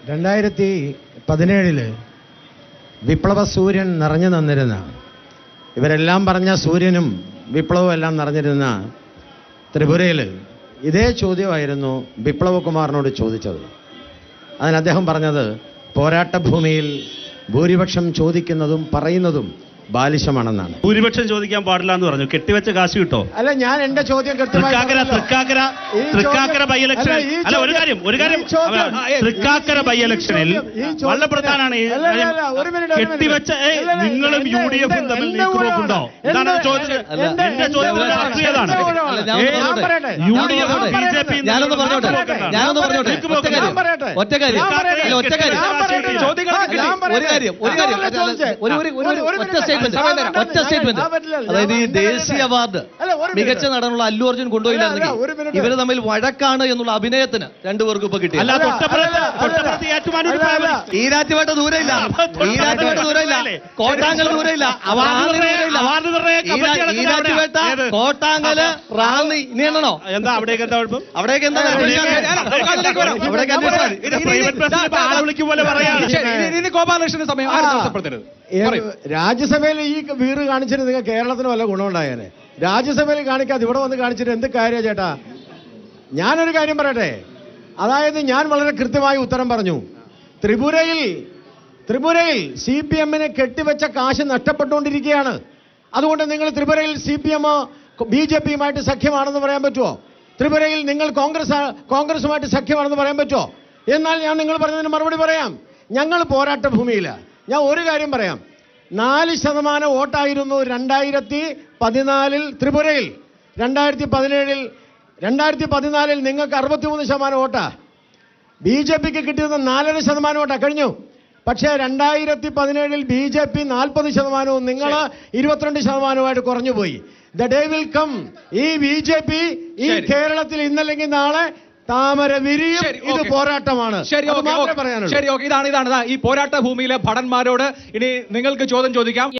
രണ്ടായിരത്തി പതിനേഴില് വിപ്ലവ സൂര്യൻ നിറഞ്ഞു നിന്നിരുന്ന ഇവരെല്ലാം പറഞ്ഞ സൂര്യനും വിപ്ലവവും എല്ലാം നിറഞ്ഞിരുന്ന ത്രിപുരയിൽ ഇതേ ചോദ്യമായിരുന്നു വിപ്ലവകുമാറിനോട് ചോദിച്ചത് അതിന് അദ്ദേഹം പറഞ്ഞത് പോരാട്ടഭൂമിയിൽ ഭൂരിപക്ഷം ചോദിക്കുന്നതും പറയുന്നതും ബാലിശമാണെന്നാണ് ഭൂരിപക്ഷം ചോദിക്കാൻ പാടില്ല എന്ന് പറഞ്ഞു കെട്ടിവെച്ച കാശ് കിട്ടോ അല്ല ഞാൻ എന്റെ ചോദ്യം കൃത്യമായി തൃക്കാക്കര പറഞ്ഞല്ലോ. തൃക്കാക്കര ഈ ചോദ്യം- തൃക്കാക്കര ബൈ ഇലക്ഷൻ അല്ല, ഈ അല്ല ഒരു ചോദ്യം- കാര്യം ഒരു കാര്യം ഈ ചോദ്യം- അവ- തൃക്കാക്കര ബൈ ഇലക്ഷനിൽ ഈ ചോദ്യം- വളരെ പ്രധാനമാണ് ഈ അല്ല, അല്ല, അല്ല, ഒരു മിനിറ്റ്, ഒരു മിനിറ്റ്. കെട്ടിവെച്ച ഏയ്, അല്ല, അല്ല, നിങ്ങളും എന്റെ- യു ഡി എഫും എന്റെ- തമ്മിൽ എന്റെ നീക്കുപോക്കുണ്ടോ ഊഴമാണ്. എന്താണ് എന്റെ- ചോദിച്ചത് എന്റെ- എന്റെ ചോദ്യത്തിന് എന്റെ രാഷ്ട്രീയതാണ് ഊഴമാണ്. അല്ല, ഞാൻ ഏയ്, ഒന്ന് ഞാൻ പറയട്ടെ. യു ഞാൻ ഡി എഫ് പറയട്ടെ. ബി ജെ പി ഞാനൊന്ന് പറഞ്ഞോട്ടെ ഞാനൊന്ന് പറഞ്ഞോട്ടെ ഒറ്റ കാര്യം ഞാൻ പറയട്ടെ. ഒറ്റ കാര്യം ഞാൻ പറയട്ടെ. അല്ല, ഒറ്റ കാര്യം ഞാൻ പറയട്ടെ. ചോദ്യങ്ങൾക്ക് ഞാൻ പറയട്ടെ. ഒരു കാര്യം ഒരു കാര്യം അതല്ല ചോദിച്ചേ. ഒരു ഒരു ഒരു ഒരു- ഒരു ഒറ്റ മിനിറ്റ്. സ്റ്റേറ്റ്മെന്റ് സമയം തരാം. ഒറ്റ സ്റ്റേറ്റ്മെന്റ് ഞാൻ പറ്റില്ല. അതായത് ഈ ഞാൻ ദേശീയ അവാർഡ് അല്ല, ഒരു മിനിറ്റ്. മികച്ച നടനുള്ള അല്ലു അർജുൻ കൊണ്ടുപോയില്ലായിരുന്നെങ്കിൽ അല്ല, ഒരു മിനിറ്റ്. ഇവര് തമ്മിൽ വഴക്കാണ് എന്നുള്ള അഭിനയത്തിന് രണ്ടുപേർക്കും ഇപ്പൊ കിട്ടി അല്ല അല്ല, തൊട്ടപ്പുറത്ത് അല്ല, തൊട്ടപ്പുറത്ത് ഏറ്റുമാനൂർ അല്ല, അല്ല. ഈരാറ്റുപേട്ട ദൂരമില്ല ഈരാറ്റുപേട്ട ദൂരമില്ല കോട്ടാങ്കൽ ദൂരമില്ല അവാർഡ് റാന്നി നിർണയ- ദൂരമില്ല അവാർഡ് നിർണയ കമ്മിറ്റി ഈരാ- നടക്കുന്ന അവിടെ. ഈരാറ്റുപേട്ട ഏത്? കോട്ടാങ്കല് റാന്നി ഇനി എണ്ണണോ എന്താ അവിടേക്ക് എന്താ കുഴപ്പം അവിടേക്ക് എന്താ അവിടേക്ക് അവിടേക്ക് അവിടേക്ക് അന്വേഷിച്ചാൽ മതി. ഇത് പ്രൈവറ്റ് ബസ്സിൽ ഇപ്പൊ ആളെ വിളിക്കും പോലെ പറയാണ് ശരി, ഇനി- ഇനി ഗോപാലകൃഷ്ണന് സമയം ആരും തടസ്സപ്പെടുത്തരുത് ഏ, പറയൂ. രാജ്യസഭയിൽ ഈ വീറ് കാണിച്ചിട്ട് നിങ്ങൾ കേരളത്തിന് വല്ല ഗുണമുണ്ടായേനെ രാജ്യസഭയിൽ കാണിക്കാതെ ഇവിടെ വന്ന് കാണിച്ചിട്ട് എന്ത് കാര്യം ചേട്ടാ ഞാനൊരു കാര്യം പറയട്ടെ അതായത് ഞാൻ വളരെ കൃത്യമായി ഉത്തരം പറഞ്ഞു ത്രിപുരയിൽ ത്രിപുരയിൽ സി പി എമ്മിന് കെട്ടിവെച്ച കാശ് നഷ്ടപ്പെട്ടുകൊണ്ടിരിക്കുകയാണ് അതുകൊണ്ട് നിങ്ങൾ ത്രിപുരയിൽ C P M B J പിയുമായിട്ട് സഖ്യമാണെന്ന് പറയാൻ പറ്റുമോ ത്രിപുരയിൽ നിങ്ങൾ കോൺഗ്രസ് കോൺഗ്രസുമായിട്ട് സഖ്യമാണെന്ന് പറയാൻ പറ്റുമോ എന്നാൽ ഞാൻ നിങ്ങൾ പറഞ്ഞതിന് മറുപടി പറയാം ഞങ്ങൾ പോരാട്ട ഭൂമിയിലാണ് ഞാൻ ഒരു കാര്യം പറയാം നാല് ശതമാനം വോട്ടായിരുന്നു രണ്ടായിരത്തി പതിനാലിൽ ത്രിപുരയിൽ രണ്ടായിരത്തി പതിനേഴിൽ രണ്ടായിരത്തി പതിനാലിൽ നിങ്ങൾക്ക് അറുപത്തിമൂന്ന് ശതമാനം വോട്ടാ ബി ജെ പിക്ക് കിട്ടിയത് നാലര ശതമാനം വോട്ടാ കഴിഞ്ഞു പക്ഷേ രണ്ടായിരത്തി പതിനേഴിൽ ബി ജെ പി നാൽപ്പത് ശതമാനവും നിങ്ങൾ ഇരുപത്തിരണ്ട് ശതമാനവുമായിട്ട് കുറഞ്ഞുപോയി ദ ഡേ വിൽ കം ഈ ബി ജെ പി ഈ ശരി. കേരളത്തിൽ ഇന്നല്ലെങ്കിൽ നാളെ താമര വിരിയും ശരി, ഇത് ഓക്കേ. പോരാട്ടമാണ് ശരി അത് ഓക്കെ മാത്രമേ ഓക്കെ. പറയാനുള്ളൂ ശരി ഓക്കെ ഇതാണ് ഇതാണ് ഇതാ ഈ പോരാട്ട ഭൂമിയിലെ ഭടന്മാരോട് ഇനി നിങ്ങൾക്ക് ചോദ്യം ചോദിക്കാം